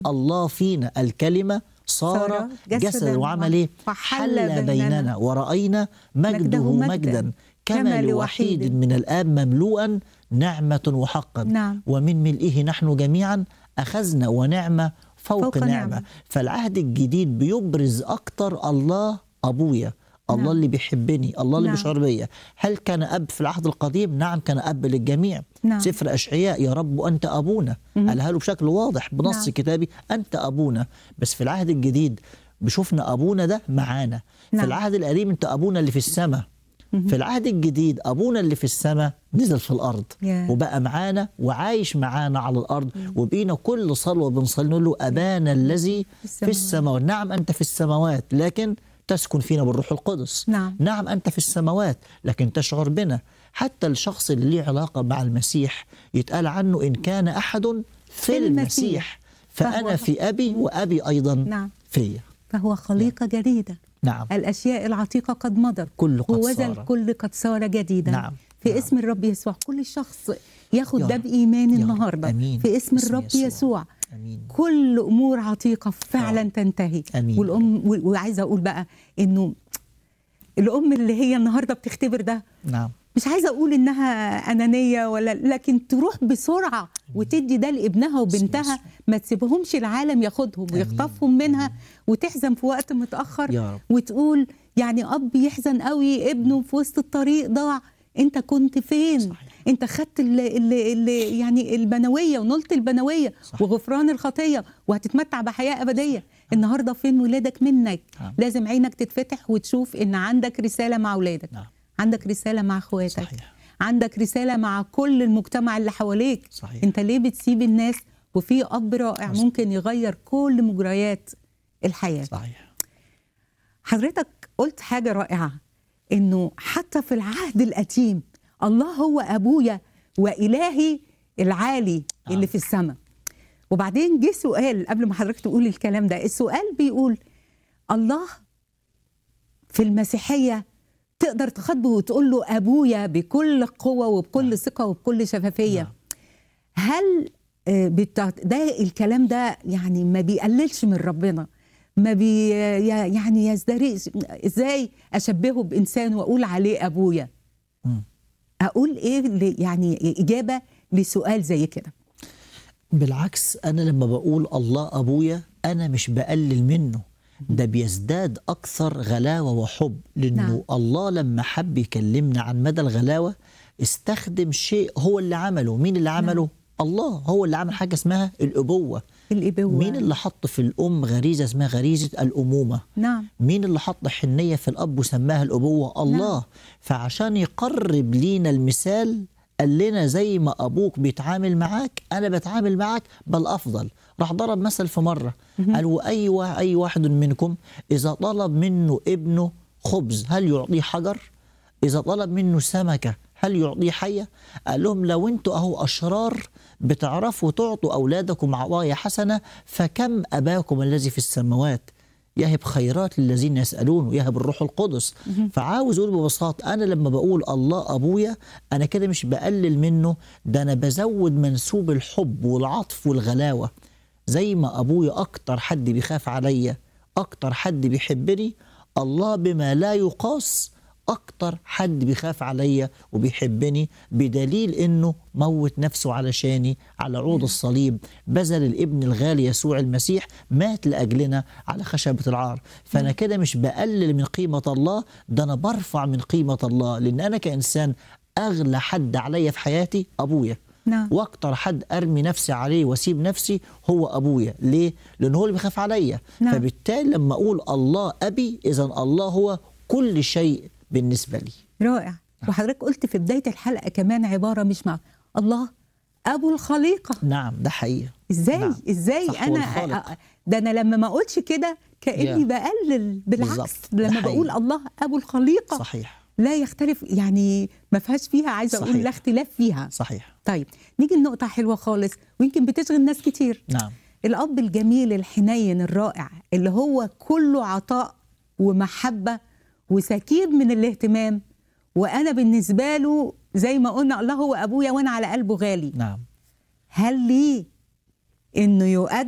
الله فينا الكلمة صار صار جسداً جسدا وعمل ايه؟ وحل حل بيننا. بيننا ورأينا مجده مجده مجداً مجدا كما كما لوحيد لوحيد. من الآب مملوءا نعمة وحقا نعم. ومن ملئه نحن جميعا أخذنا ونعمة فوق, فوق نعمة. نعمة. فالعهد الجديد بيبرز أكتر الله أبويا الله نعم. اللي بيحبني الله اللي نعم. بيشعر بيا هل كان أب في العهد القديم نعم كان أب للجميع نعم. سفر أشعياء يا رب أنت أبونا قالها له بشكل واضح بنص نعم. كتابي أنت أبونا بس في العهد الجديد بشوفنا أبونا ده معانا في نعم. العهد القديم أنت أبونا اللي في السماء في العهد الجديد أبونا اللي في السماء نزل في الأرض ياه. وبقى معانا وعايش معانا على الأرض وبقينا كل صلوة بنصلي نقول له أبانا الذي في السماوات. السماوات نعم أنت في السماوات لكن تسكن فينا بالروح القدس نعم. نعم أنت في السماوات لكن تشعر بنا حتى الشخص اللي ليه علاقة مع المسيح يتقال عنه إن كان أحد في, في المسيح, المسيح. فأنا فهو- في أبي وأبي أيضا نعم. فيا فهو خليقة جديدة نعم الأشياء العتيقة قد مضت كل قد ووذا صار. الكل قد صار جديدا نعم. في نعم. اسم الرب يسوع كل شخص ياخد يا ده رب. بإيمان يا رب. النهاردة أمين. في اسم باسم الرب يسوع. يسوع أمين كل امور عتيقه فعلا يا رب. تنتهي أمين. والام و- وعايزه اقول بقى انه الام اللي هي النهارده بتختبر ده نعم مش عايزه اقول انها انانيه ولا لكن تروح بسرعه وتدي ده لابنها وبنتها يسوع. ما تسيبهمش العالم ياخدهم أمين. ويخطفهم منها وتحزن في وقت متاخر يا رب. وتقول يعني اب يحزن قوي ابنه في وسط الطريق ضاع انت كنت فين صحيح. انت خدت اللي اللي اللي يعني البنويه ونلت البنويه صحيح. وغفران الخطيه وهتتمتع بحياه ابديه النهارده فين ولادك منك نعم. لازم عينك تتفتح وتشوف ان عندك رساله مع اولادك نعم عندك رساله مع اخواتك صحيح عندك رساله مع كل المجتمع اللي حواليك صحيح. انت ليه بتسيب الناس وفي اب رائع مظبوط. ممكن يغير كل مجريات الحياه صحيح حضرتك قلت حاجه رائعه انه حتى في العهد القديم الله هو ابويا والهي العالي نعم. اللي في السماء وبعدين جه سؤال قبل ما حضرتك تقول الكلام ده السؤال بيقول الله في المسيحيه تقدر تخاطبه وتقول له ابويا بكل قوه وبكل ثقه وبكل شفافيه نعم. هل آه، بتاع- ده الكلام ده يعني ما بيقللش من ربنا ما بي ي- يعني يزدريش ازاي اشبهه بانسان واقول عليه ابويا مم. اقول ايه ل- يعني اجابه لسؤال زي كده بالعكس أنا لما بقول الله أبويا أنا مش بقلل منه ده بيزداد أكثر غلاوة وحب لأنه نعم. الله لما حب يكلمنا عن مدى الغلاوة استخدم شيء هو اللي عمله مين اللي عمله؟ الله هو اللي عمل حاجة اسمها الأبوة الابوه مين اللي حط في الأم غريزة اسمها غريزة الأمومة نعم مين اللي حط حنية في الأب وسماها الأبوة الله نعم. فعشان يقرب لينا المثال قال لنا زي ما أبوك بيتعامل معاك أنا بتعامل معاك بل أفضل راح ضرب مثل في مرة قال وأي وا- أي واحد منكم إذا طلب منه ابنه خبز هل يعطيه حجر إذا طلب منه سمكة هل يعطيه حية قال لهم لو أنتوا أهو أشرار بتعرفوا تعطوا أولادكم عطايا حسنة فكم أباكم الذي في السماوات يهب خيرات للذين يسألونه يهب الروح القدس فعاوز أقول ببساطة أنا لما بقول الله أبويا أنا كده مش بقلل منه ده أنا بزود منسوب الحب والعطف والغلاوة زي ما أبويا أكتر حد بيخاف عليا أكتر حد بيحبني الله بما لا يقاس أكتر حد بيخاف عليا وبيحبني بدليل إنه موت نفسه علشاني على عود الصليب بذل الابن الغالي يسوع المسيح مات لأجلنا على خشبة العار فأنا كده مش بقلل من قيمة الله ده أنا برفع من قيمة الله لأن أنا كإنسان أغلى حد عليا في حياتي أبويا نعم واكتر حد ارمي نفسي عليه واسيب نفسي هو ابويا ليه لان هو اللي بيخاف عليا نعم. فبالتالي لما اقول الله ابي اذا الله هو كل شيء بالنسبه لي رائع وحضرتك قلت في بدايه الحلقه كمان عباره مش مع الله ابو الخليقه نعم ده حقيقه ازاي نعم. ازاي صح، هو انا الخالق. أ- ده انا لما ما اقولش كده كاني يا. بقلل بالعكس بالظبط، ده لما حقيقي. بقول الله ابو الخليقه صحيح لا يختلف يعني ما فيهاش فيها عايزه اقول صحيح. لا اختلاف فيها صحيح طيب نيجي لنقطه حلوه خالص ويمكن بتشغل ناس كتير نعم الاب الجميل الحنين الرائع اللي هو كله عطاء ومحبه وسكيب من الاهتمام وانا بالنسبه له زي ما قلنا الله هو ابويا وانا على قلبه غالي نعم هل ليه انه يؤدي